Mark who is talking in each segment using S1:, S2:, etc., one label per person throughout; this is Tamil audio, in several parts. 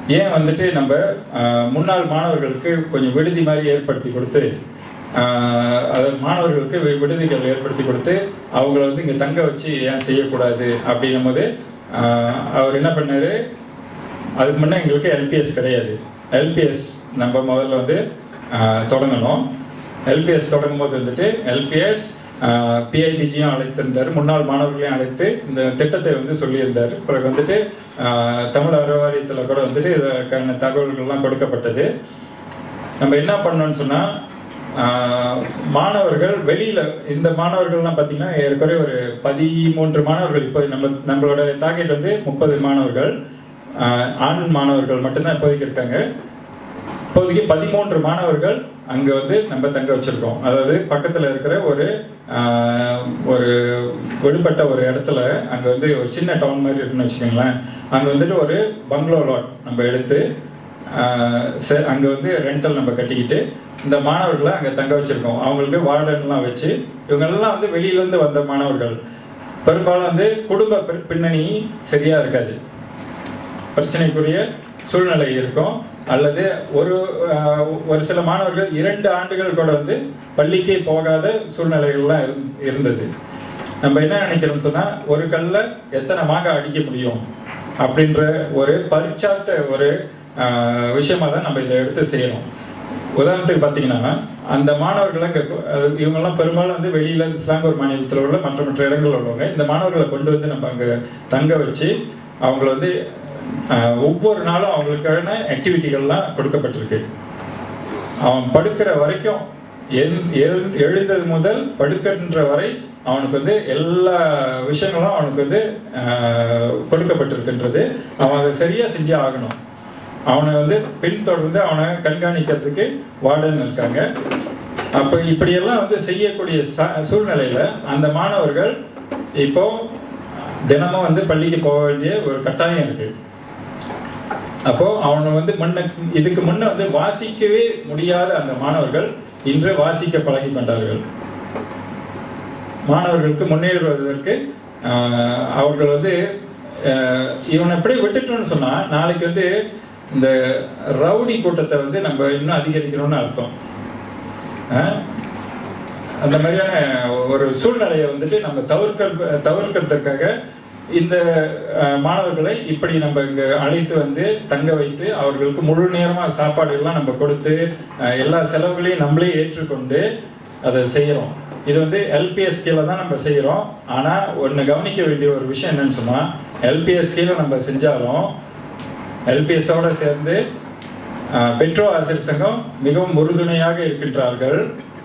S1: ஏன் வந்துட்டு நம்ம ஆஹ், முன்னாள் மாணவர்களுக்கு கொஞ்சம் விடுதி மாதிரி ஏற்படுத்தி கொடுத்து ஆஹ், அது மாணவர்களுக்கு வி- விடுதிகள் ஏற்படுத்தி கொடுத்து அவங்கள வந்து இங்கே தங்க வச்சு ஏன் செய்யக்கூடாது அப்படின்னும் போது ஆஹ், அவர் என்ன பண்ணாரு அதுக்கு முன்னே எங்களுக்கு எல்பிஎஸ் கிடையாது எல்பிஎஸ் நம்ம முதல்ல வந்து ஆஹ், தொடங்கணும் எல்பிஎஸ் தொடங்கும் போது வந்துட்டு எல்பிஎஸ் பிஐபிஜியும் அழைத்திருந்தார் முன்னாள் மாணவர்களையும் அழைத்து இந்த திட்டத்தை வந்து சொல்லியிருந்தார் பிறகு வந்துட்டு ஆஹ், தமிழ் அறவாரியத்தில் கூட வந்துட்டு இதற்கான தகவல்கள்லாம் கொடுக்கப்பட்டது நம்ம என்ன பண்ணோம்னு சொன்னா ஆஹ், மாணவர்கள் வெளியில இந்த மாணவர்கள்லாம் பார்த்தீங்கன்னா ஏற்கனவே ஒரு பதிமூன்று மாணவர்கள் இப்போ நம்ம நம்மளோட டார்கெட் வந்து முப்பது மாணவர்கள் ஆஹ், ஆண் மாணவர்கள் மட்டும்தான் இப்போதைக்கு இருக்காங்க இப்போதைக்கு பதிமூன்று மாணவர்கள் அங்க வந்து நம்ம தங்க வச்சிருக்கோம் அதாவது பக்கத்துல இருக்கிற ஒரு ஆஹ், ஒரு விடுபட்ட ஒரு இடத்துல அங்க வந்து ஒரு சின்ன டவுன் மாதிரி இருக்குன்னு வச்சுக்கோங்களேன் அங்க வந்துட்டு ஒரு பங்களோ லாட் நம்ம எடுத்து ஆஹ், ச- அங்க வந்து ரெண்டல் நம்ம கட்டிக்கிட்டு இந்த மாணவர்களை அங்க தங்க வச்சிருக்கோம் அவங்களுக்கு வார்டன்லாம் வச்சு இவங்க எல்லாம் வந்து வெளியில இருந்து வந்த மாணவர்கள் பெரும்பாலும் வந்து குடும்ப பின்- பின்னணி சரியா இருக்காது பிரச்சனைக்குரிய சூழ்நிலை இருக்கும் அல்லது ஒரு ஆஹ், ஒரு சில மாணவர்கள் இரண்டு ஆண்டுகள் கூட வந்து பள்ளிக்கே போகாத சூழ்நிலைகள்லாம் இருந்- இருந்தது நம்ம என்ன நினைக்கிறோம்னு சொன்னா ஒரு கல்ல எத்தனை மாங்காய் அடிக்க முடியும் அப்படின்ற ஒரு பரிச்சார்த்த ஒரு ஆஹ், விஷயமா தான் நம்ம இதை எடுத்து செய்யணும் உதாரணத்துக்கு பார்த்தீங்கன்னா அந்த மாணவர்களை இங்க கொ- அது இவங்கெல்லாம் பெரும்பாலும் வந்து வெளியில இருந்து இஸ்லாங்கூர் மாநிலத்தில் உள்ள மற்ற மற்ற இடங்களில் உள்ளவங்க இந்த மாணவர்களை கொண்டு வந்து நம்ம அங்கே தங்க வச்சு அவங்கள வந்து ஆஹ், ஒவ்வொரு நாளும் அவங்களுக்கான ஆக்டிவிட்டிகள்லாம் கொடுக்கப்பட்டிருக்கு அவன் படுக்கிற வரைக்கும் எந்- எழு- எழுந்தது முதல் படுக்கின்ற வரை அவனுக்கு வந்து எல்லா விஷயங்களும் அவனுக்கு வந்து ஆஹ், கொடுக்கப்பட்டிருக்கின்றது அவன் அதை சரியா செஞ்சே ஆகணும் அவனை வந்து பின்தொடர்ந்து அவனை கண்காணிக்கிறதுக்கு வார்டன் இருக்காங்க அப்போ இப்படியெல்லாம் வந்து செய்யக்கூடிய ச- சூழ்நிலையில அந்த மாணவர்கள் இப்போ தினமும் வந்து பள்ளிக்கு போக வேண்டிய ஒரு கட்டாயம் இருக்கு அப்போ அவனை வந்து முன்ன இதுக்கு முன்ன வந்து வாசிக்கவே முடியாத அந்த மாணவர்கள் இன்று வாசிக்க பழகி கொண்டார்கள் மாணவர்களுக்கு முன்னேறுவதற்கு ஆஹ், அவர்கள் வந்து ஆஹ், இவனை எப்படி விட்டுட்டோம்னு சொன்னா நாளைக்கு வந்து இந்த ரவுடி கூட்டத்தை வந்து நம்ம இன்னும் அதிகரிக்கணும்னு அர்த்தம் ஆஹ், அந்த மாதிரியான ஒரு சூழ்நிலையை வந்துட்டு நம்ம தவிர்க்க தவிர்க்கிறதுக்காக இந்த அஹ், மாணவர்களை இப்படி நம்ம இங்க அழைத்து வந்து தங்க வைத்து அவர்களுக்கு முழு நேரமா சாப்பாடு எல்லாம் நம்ம கொடுத்து அஹ், எல்லா செலவுகளையும் நம்மளே ஏற்றுக்கொண்டு அதை செய்யறோம் இது வந்து எல்பிஎஸ் கீழே தான் நம்ம செய்யறோம் ஆனா ஒண்ணு கவனிக்க வேண்டிய ஒரு விஷயம் என்னன்னு சொன்னா எல்பிஎஸ் கீழே நம்ம செஞ்சாலும் எல்பிஎஸோட சேர்ந்து அஹ், பெற்றோர் ஆசிரியர் சங்கம் மிகவும் உறுதுணையாக இருக்கின்றார்கள்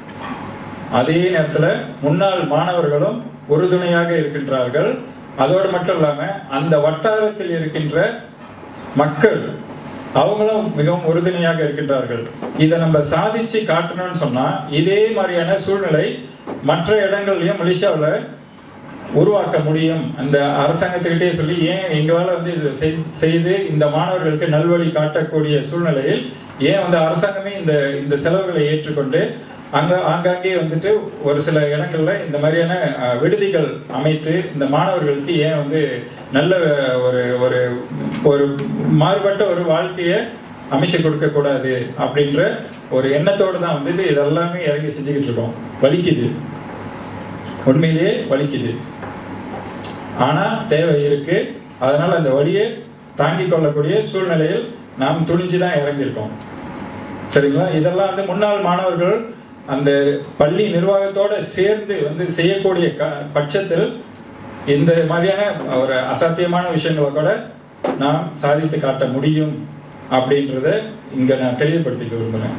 S1: அதே நேரத்துல முன்னாள் மாணவர்களும் உறுதுணையாக இருக்கின்றார்கள் அதோடு மட்டும் இல்லாம அந்த வட்டாரத்தில் இருக்கின்ற மக்கள் அவங்களும் மிகவும் உறுதுணையாக இருக்கின்றார்கள் இதை நம்ம சாதிச்சு காட்டணும்னு சொன்னா இதே மாதிரியான சூழ்நிலை மற்ற இடங்கள்லயும் மலேசியாவுல உருவாக்க முடியும் அந்த அரசாங்கத்துக்கிட்டே சொல்லி ஏன் எங்களால வந்து இதை செய்- செய்து இந்த மாணவர்களுக்கு நல்வழி காட்டக்கூடிய சூழ்நிலையில் ஏன் வந்து அரசாங்கமே இந்த இந்த செலவுகளை ஏற்றுக்கொண்டு அங்க ஆங்காங்கே வந்துட்டு ஒரு சில இடங்கள்ல இந்த மாதிரியான அஹ், விடுதிகள் அமைத்து இந்த மாணவர்களுக்கு ஏன் வந்து நல்ல ஒரு ஒரு ஒரு மாறுபட்ட ஒரு வாழ்க்கையை அமைச்சு கொடுக்க கூடாது அப்படின்ற ஒரு எண்ணத்தோடு தான் வந்துட்டு இதெல்லாமே இறங்கி செஞ்சுக்கிட்டு இருக்கோம் வலிக்குது உண்மையிலேயே வலிக்குது ஆனா தேவை இருக்கு அதனால அந்த வழியை தாங்கிக் கொள்ளக்கூடிய சூழ்நிலையில் நாம் துணிஞ்சு தான் இறங்கியிருக்கோம் சரிங்களா இதெல்லாம் வந்து முன்னாள் மாணவர்கள் அந்த பள்ளி நிர்வாகத்தோட சேர்ந்து வந்து செய்யக்கூடிய க பட்சத்தில் இந்த மாதிரியான ஒரு அசாத்தியமான விஷயங்களை கூட நாம் சாதித்து காட்ட முடியும் அப்படின்றத இங்க நான் தெளிவுபடுத்திக்க விரும்புகிறேன்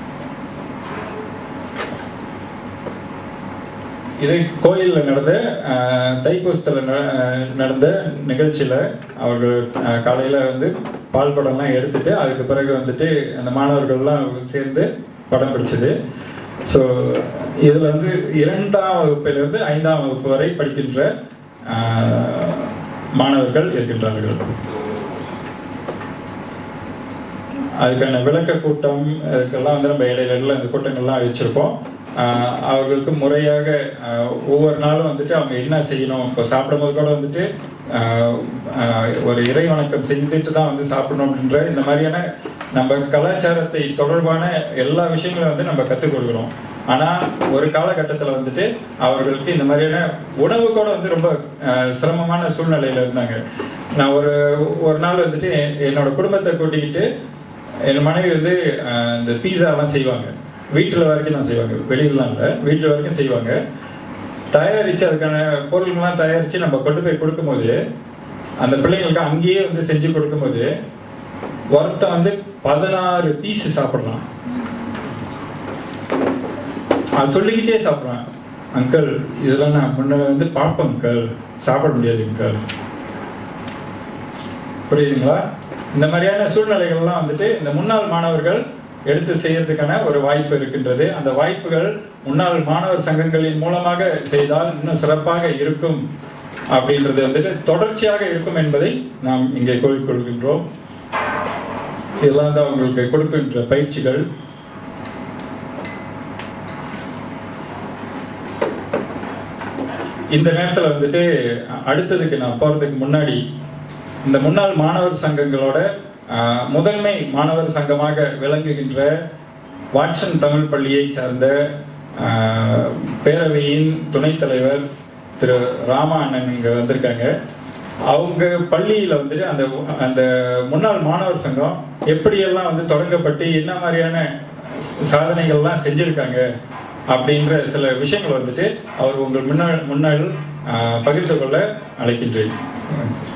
S1: இது கோயிலில் நடந்த அஹ், தைப்பூசத்தில் ந- அஹ், நடந்த நிகழ்ச்சியில் அவர்கள் அஹ், காலையில வந்து பால் படம்லாம் எடுத்துட்டு அதுக்கு பிறகு வந்துட்டு அந்த மாணவர்கள்லாம் சேர்ந்து படம் பிடிச்சது ஸோ இதில் வந்து இரண்டாம் வகுப்பிலிருந்து ஐந்தாம் வகுப்பு வரை படிக்கின்ற அஹ், மாணவர்கள் இருக்கின்றார்கள் அதுக்கான விளக்க கூட்டம் அதுக்கெல்லாம் வந்து நம்ம இடையில இடையில இந்த கூட்டங்கள்லாம் வச்சுருக்கோம் அவர்களுக்கு முறையாக ஆஹ், ஒவ்வொரு நாளும் வந்துட்டு அவங்க என்ன செய்யணும் இப்போ சாப்பிடும்போது கூட வந்துட்டு ஆஹ், ஆஹ், ஒரு இறை வணக்கம் செஞ்சுட்டு தான் வந்து சாப்பிடணும் அப்படின்ற இந்த மாதிரியான நம்ம கலாச்சாரத்தை தொடர்பான எல்லா விஷயங்களும் வந்து நம்ம கற்றுக் கொடுக்குறோம் ஆனால் ஒரு காலகட்டத்தில் வந்துட்டு அவர்களுக்கு இந்த மாதிரியான உணவு கூட வந்து ரொம்ப ஆஹ், சிரமமான சூழ்நிலையில் இருந்தாங்க நான் ஒரு ஒரு நாள் வந்துட்டு என்- என்னோட குடும்பத்தை கூட்டிக்கிட்டு என் மனைவி வந்து ஆஹ், இந்த பீஸாலாம் செய்வாங்க வீட்டில் வரைக்கும் தான் செய்வாங்க வெளியிலலாம் இல்லை வீட்டில் வரைக்கும் செய்வாங்க தயாரித்து அதுக்கான பொருள்கள்லாம் தயாரித்து நம்ம கொண்டு போய் கொடுக்கும்போது அந்த பிள்ளைங்களுக்கு அங்கேயே வந்து செஞ்சு கொடுக்கும்போது ஒருத்தன் வந்து பதினாறு பீஸ் சாப்பிடலாம் அது சொல்லிக்கிட்டே சாப்பிட்றான் அங்கிள் இதெல்லாம் நான் முன்ன வந்து பார்ப்பேன் அங்கிள் சாப்பிட முடியாது அங்கிள் புரியுதுங்களா இந்த மாதிரியான சூழ்நிலைகள்லாம் வந்துட்டு இந்த முன்னாள் மாணவர்கள் எடுத்து செய்யறதுக்கான ஒரு வாய்ப்பு இருக்கின்றது அந்த வாய்ப்புகள் முன்னாள் மாணவர் சங்கங்களின் மூலமாக செய்தால் இன்னும் சிறப்பாக இருக்கும் அப்படின்றது வந்துட்டு தொடர்ச்சியாக இருக்கும் என்பதை நாம் இங்கே கோரிக்கொள்கின்றோம் இதெல்லாம் தான் உங்களுக்கு கொடுக்கின்ற பயிற்சிகள் இந்த நேரத்தில் வந்துட்டு அடுத்ததுக்கு நான் போகிறதுக்கு முன்னாடி இந்த முன்னாள் மாணவர் சங்கங்களோட ஆஹ், முதன்மை மாணவர் சங்கமாக விளங்குகின்ற வாட்சன் தமிழ் பள்ளியை சார்ந்த ஆஹ், பேரவையின் துணைத் தலைவர் திரு ராமா அண்ணன் இங்கே வந்திருக்காங்க அவங்க பள்ளியில் வந்துட்டு அந்த அந்த முன்னாள் மாணவர் சங்கம் எப்படியெல்லாம் வந்து தொடங்கப்பட்டு என்ன மாதிரியான சாதனைகள்லாம் செஞ்சுருக்காங்க அப்படின்ற சில விஷயங்கள் வந்துட்டு அவர் உங்கள் முன்னாள் முன்னாள் ஆஹ், பகிர்ந்து கொள்ள அழைக்கின்றேன்